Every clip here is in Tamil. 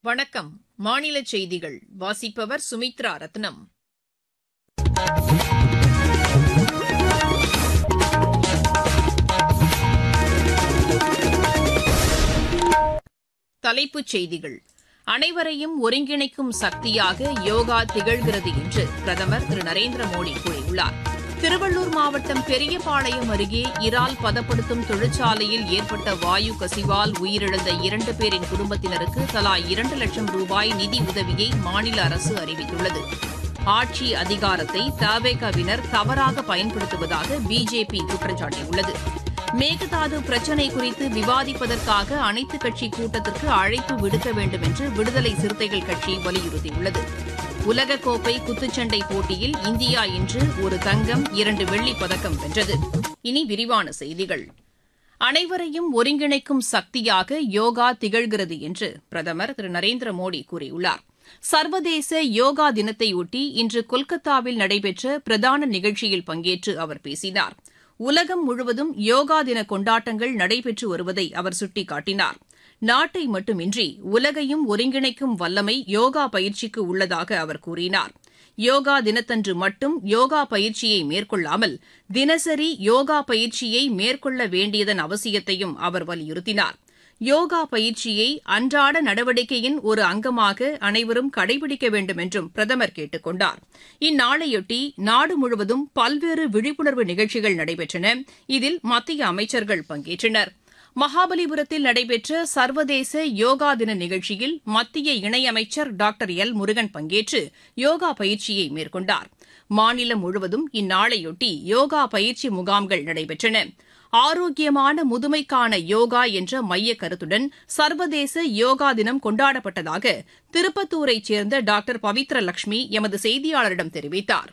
வணக்கம் மாநில செய்திகள் வாசிப்பவர் சுமித்ரா ரத்னம் தலைப்புச் செய்திகள் அனைவரையும் ஒருங்கிணைக்கும் சக்தியாக யோகா திகழ்கிறது என்று பிரதமர் திரு நரேந்திர மோடி கூறியுள்ளார் திருவள்ளூர் மாவட்டம் பெரியபாளையம் அருகே இறால் பதப்படுத்தும் தொழிற்சாலையில் ஏற்பட்ட வாயு கசிவால் உயிரிழந்த இரண்டு பேரின் குடும்பத்தினருக்கு தலா இரண்டு லட்சம் ரூபாய் நிதி உதவியை மாநில அரசு அறிவித்துள்ளது ஆட்சி அதிகாரத்தை தவேகவினர் தவறாக பயன்படுத்துவதாக பிஜேபி குற்றம் சாட்டியுள்ளது மேகதாது பிரச்சினை குறித்து விவாதிப்பதற்காக அனைத்துக் கட்சி கூட்டத்திற்கு அழைப்பு விடுக்க வேண்டும் என்று விடுதலை சிறுத்தைகள் கட்சி வலியுறுத்தியுள்ளது உலகக்கோப்பை குத்துச்சண்டை போட்டியில் இந்தியா இன்று ஒரு தங்கம் இரண்டு வெள்ளிப் பதக்கம் வென்றது இனி விரிவான செய்திகள் அனைவரையும் ஒருங்கிணைக்கும் சக்தியாக யோகா திகழ்கிறது என்று பிரதமர் திரு நரேந்திர மோடி கூறியுள்ளார் சர்வதேச யோகா தினத்தையொட்டி இன்று கொல்கத்தாவில் நடைபெற்ற பிரதான நிகழ்ச்சியில் பங்கேற்று அவர் பேசினார் உலகம் முழுவதும் யோகா தின கொண்டாட்டங்கள் நடைபெற்று வருவதை அவர் சுட்டிக்காட்டினார் நாட்டை மட்டுமின்றி உலகையும் ஒருங்கிணைக்கும் வல்லமை யோகா பயிற்சிக்கு உள்ளதாக அவர் கூறினார் யோகா தினத்தன்று மட்டும் யோகா பயிற்சியை மேற்கொள்ளாமல் தினசரி யோகா பயிற்சியை மேற்கொள்ள வேண்டியதன் அவசியத்தையும் அவர் வலியுறுத்தினார் யோகா பயிற்சியை அன்றாட நடவடிக்கையின் ஒரு அங்கமாக அனைவரும் கடைபிடிக்க வேண்டும் என்றும் பிரதமர் கேட்டுக் கொண்டார் இந்நாளையொட்டி நாடு முழுவதும் பல்வேறு விழிப்புணர்வு நிகழ்ச்சிகள் நடைபெற்றன இதில் மத்திய அமைச்சர்கள் பங்கேற்றனர் மகாபலிபுரத்தில் நடைபெற்ற சர்வதேச யோகா தின நிகழ்ச்சியில் மத்திய இணையமைச்சர் டாக்டர் எல் முருகன் பங்கேற்று யோகா பயிற்சியை மேற்கொண்டார் மாநிலம் முழுவதும் இந்நாளையொட்டி யோகா பயிற்சி முகாம்கள் நடைபெற்றன ஆரோக்கியமான முதுமைக்கான யோகா என்ற மைய கருத்துடன் சர்வதேச யோகா தினம் கொண்டாடப்பட்டதாக திருப்பத்தூரைச் சேர்ந்த டாக்டர் பவித்ர லட்சுமி எமது செய்தியாளரிடம் தெரிவித்தார்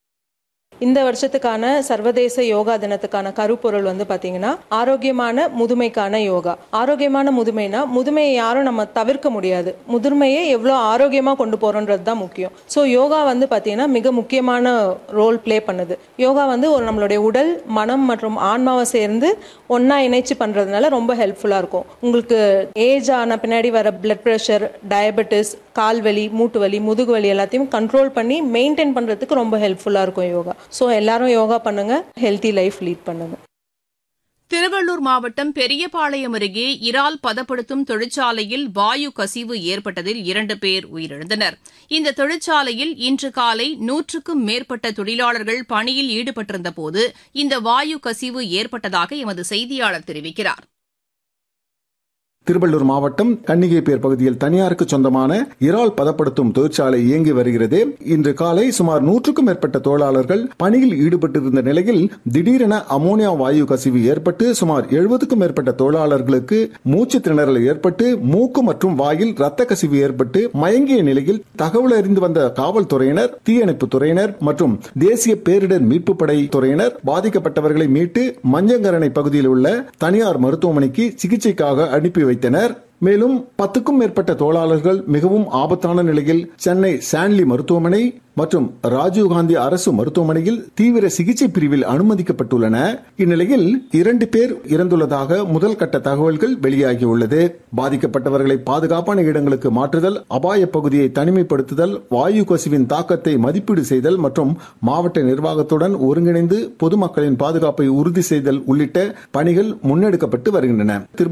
இந்த வருஷத்துக்கான சர்வதேச யோகா தினத்துக்கான கருப்பொருள் வந்து பாத்தீங்கன்னா ஆரோக்கியமான முதுமைக்கான யோகா ஆரோக்கியமான முதுமைனா முதுமையை யாரும் நம்ம தவிர்க்க முடியாது முதுமையை எவ்வளோ ஆரோக்கியமா கொண்டு போறோன்றது தான் முக்கியம் ஸோ யோகா வந்து பாத்தீங்கன்னா மிக முக்கியமான ரோல் ப்ளே பண்ணுது யோகா வந்து ஒரு நம்மளுடைய உடல் மனம் மற்றும் ஆன்மாவை சேர்ந்து ஒன்னா இணைச்சு பண்றதுனால ரொம்ப ஹெல்ப்ஃபுல்லா இருக்கும் உங்களுக்கு ஏஜ் ஆன பின்னாடி வர பிளட் ப்ரெஷர் டயபெட்டிஸ் கால்வலி மூட்டு வலி முதுகு வலி எல்லாத்தையும் கண்ட்ரோல் பண்ணி மெயின்டைன் பண்றதுக்கு ரொம்ப ஹெல்ப்ஃபுல்லா இருக்கும் யோகா ஸோ எல்லாரும் யோகா பண்ணுங்க ஹெல்த்தி லைஃப் லீட் பண்ணுங்க திருவள்ளூர் மாவட்டம் பெரியபாளையம் அருகே இறால் பதப்படுத்தும் தொழிற்சாலையில் வாயு கசிவு ஏற்பட்டதில் இரண்டு பேர் உயிரிழந்தனர் இந்த தொழிற்சாலையில் இன்று காலை நூற்றுக்கும் மேற்பட்ட தொழிலாளர்கள் பணியில் ஈடுபட்டிருந்தபோது இந்த வாயு கசிவு ஏற்பட்டதாக எமது செய்தியாளர் தெரிவிக்கிறார் திருவள்ளூர் மாவட்டம் கன்னிகைப்பேர் பகுதியில் தனியாருக்கு சொந்தமான இறால் பதப்படுத்தும் தொழிற்சாலை இயங்கி வருகிறது இன்று காலை சுமார் நூற்றுக்கும் மேற்பட்ட தொழிலாளர்கள் பணியில் ஈடுபட்டிருந்த நிலையில் திடீரென அமோனியா வாயு கசிவு ஏற்பட்டு சுமார் எழுபதுக்கும் மேற்பட்ட தொழிலாளர்களுக்கு மூச்சு திணறல் ஏற்பட்டு மூக்கு மற்றும் வாயில் ரத்த கசிவு ஏற்பட்டு மயங்கிய நிலையில் தகவல் அறிந்து வந்த காவல்துறையினர் தீயணைப்பு துறையினர் மற்றும் தேசிய பேரிடர் மீட்பு படை துறையினர் பாதிக்கப்பட்டவர்களை மீட்டு மஞ்சங்கரணை பகுதியில் உள்ள தனியார் மருத்துவமனைக்கு சிகிச்சைக்காக அனுப்பி வைத்தனர் மேலும் பத்துக்கும் மேற்பட்ட தொழிலாளர்கள் மிகவும் ஆபத்தான நிலையில் சென்னை சான்லி மருத்துவமனை மற்றும் ராஜீவ்காந்தி அரசு மருத்துவமனையில் தீவிர சிகிச்சை பிரிவில் அனுமதிக்கப்பட்டுள்ளன இந்நிலையில் இரண்டு பேர் இறந்துள்ளதாக முதல் கட்ட தகவல்கள் வெளியாகியுள்ளது பாதிக்கப்பட்டவர்களை பாதுகாப்பான இடங்களுக்கு மாற்றுதல் அபாய பகுதியை தனிமைப்படுத்துதல் வாயு கசிவின் தாக்கத்தை மதிப்பீடு செய்தல் மற்றும் மாவட்ட நிர்வாகத்துடன் ஒருங்கிணைந்து பொதுமக்களின் பாதுகாப்பை உறுதி செய்தல் உள்ளிட்ட பணிகள் முன்னெடுக்கப்பட்டு வருகின்றன